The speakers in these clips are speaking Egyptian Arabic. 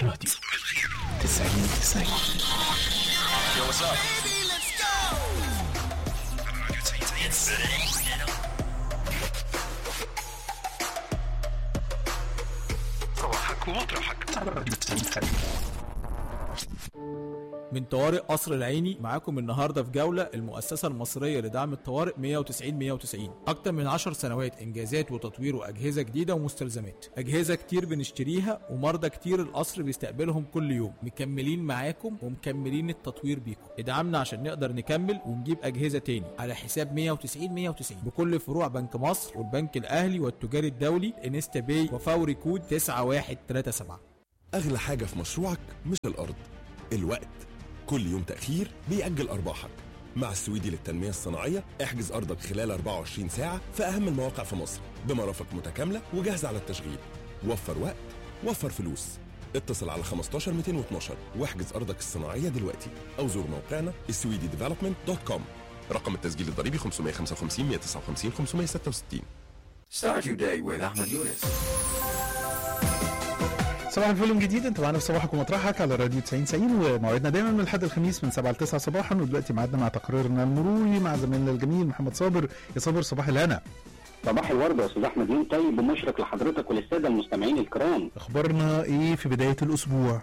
الراديو 90 90 Yo, what's up? صباحك ومطرحك على الراديو 90 90 من طوارئ قصر العيني معاكم النهارده في جوله المؤسسه المصريه لدعم الطوارئ 190 190 اكتر من 10 سنوات انجازات وتطوير واجهزه جديده ومستلزمات اجهزه كتير بنشتريها ومرضى كتير القصر بيستقبلهم كل يوم مكملين معاكم ومكملين التطوير بيكم ادعمنا عشان نقدر نكمل ونجيب اجهزه تاني على حساب 190 190 بكل فروع بنك مصر والبنك الاهلي والتجاري الدولي انستا باي وفوري كود 9137 أغلى حاجة في مشروعك مش الأرض الوقت كل يوم تأخير بيأجل أرباحك مع السويدي للتنمية الصناعية احجز أرضك خلال 24 ساعة في أهم المواقع في مصر بمرافق متكاملة وجاهزة على التشغيل وفر وقت وفر فلوس اتصل على 15 212 واحجز أرضك الصناعية دلوقتي أو زور موقعنا السويدي ديفلوبمنت دوت كوم رقم التسجيل الضريبي 555 159 566 Start your day with Ahmed Yunus. صباح الفل من جديد انت معانا في صباحك ومطرحك على راديو 90 90 وموعدنا دايما من الحد الخميس من 7 ل 9 صباحا ودلوقتي ميعادنا مع تقريرنا المروري مع زميلنا الجميل محمد صابر يا صابر صباح الهنا صباح الورد يا استاذ احمد يوم طيب ومشرق لحضرتك وللساده المستمعين الكرام اخبارنا ايه في بدايه الاسبوع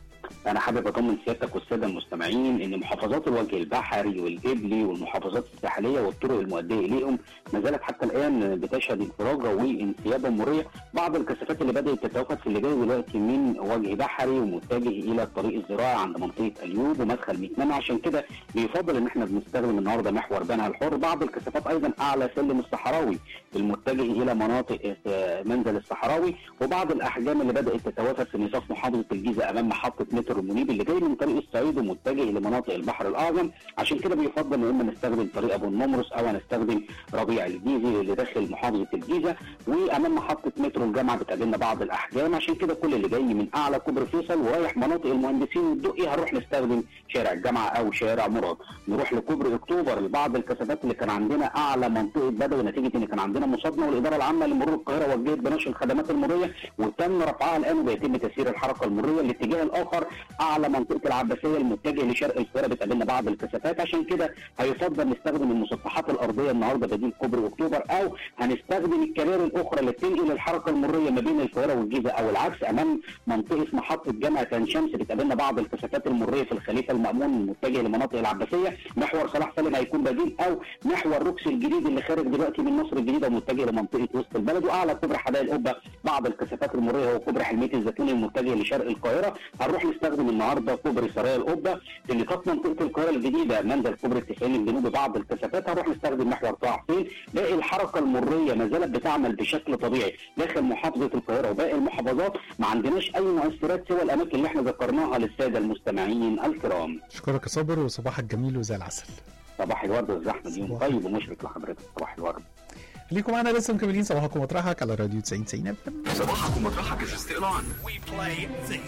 انا حابب اطمن سيادتك والساده المستمعين ان محافظات الوجه البحري والجبلي والمحافظات الساحليه والطرق المؤديه اليهم ما زالت حتى الان بتشهد انفراجه وانسيابه مريه بعض الكثافات اللي بدات تتوافد في اللي جاي دلوقتي من وجه بحري ومتجه الى الطريق الزراعي عند منطقه اليوب ومدخل ميتمان عشان كده بيفضل ان احنا بنستخدم النهارده محور بنها الحر بعض الكثافات ايضا اعلى سلم الصحراوي المتجه الى مناطق آه، منزل الصحراوي وبعض الاحجام اللي بدات تتوافد في نطاق محافظه الجيزه امام محطه مترو المنيب اللي جاي من طريق الصعيد ومتجه لمناطق البحر الاعظم عشان كده بيفضل ان اما نستخدم طريق ابو النمرس او هنستخدم ربيع الجيزي اللي داخل محافظه الجيزه وامام محطه مترو الجامعه بتقابلنا بعض الاحجام عشان كده كل اللي جاي من اعلى كوبري فيصل ورايح مناطق المهندسين والدقي هنروح نستخدم شارع الجامعه او شارع مراد نروح لكوبري اكتوبر لبعض الكثافات اللي كان عندنا اعلى منطقه بدوي نتيجه ان كان عندنا مصادمه والاداره العامه لمرور القاهره وجهت بنشر الخدمات المروريه وتم رفعها الان وبيتم تسيير الحركه المروريه الاتجاه الاخر اعلى منطقه العباسيه المتجه لشرق القاهره بتقابلنا بعض الكثافات عشان كده هيفضل نستخدم المسطحات الارضيه النهارده بديل كوبري اكتوبر او هنستخدم الكباري الاخرى اللي بتنقل الحركه المروريه ما بين القاهره والجيزه او العكس امام منطقه محطه جامعه عين شمس بتقابلنا بعض الكثافات المروريه في الخليفه المامون المتجه لمناطق العباسيه محور صلاح سالم هيكون بديل او محور روكس الجديد اللي خارج دلوقتي من مصر الجديده ومتجه لمنطقه وسط البلد واعلى كوبري حدائق القبه بعض الكثافات المروريه هو كوبري حلميه الزيتون المتجه لشرق القاهره هنروح نستخدم النهارده كوبري سرايا القبه في نطاق منطقه القاهره الجديده منزل كوبري التسعين الجنوبي بعض الكثافات هنروح نستخدم محور طه حسين باقي الحركه المروريه ما زالت بتعمل بشكل طبيعي داخل محافظه القاهره وباقي المحافظات ما عندناش اي مؤثرات سوى الاماكن اللي احنا ذكرناها للساده المستمعين الكرام اشكرك يا صابر وصباحك جميل وزي العسل صباح الورد والزحمه يوم صباح. طيب ومشرق لحضرتك صباح الورد خليكم معانا لسه مكملين صباحكم ومطرحك على راديو 90 90 صباحك ومطرحك is still on. We play the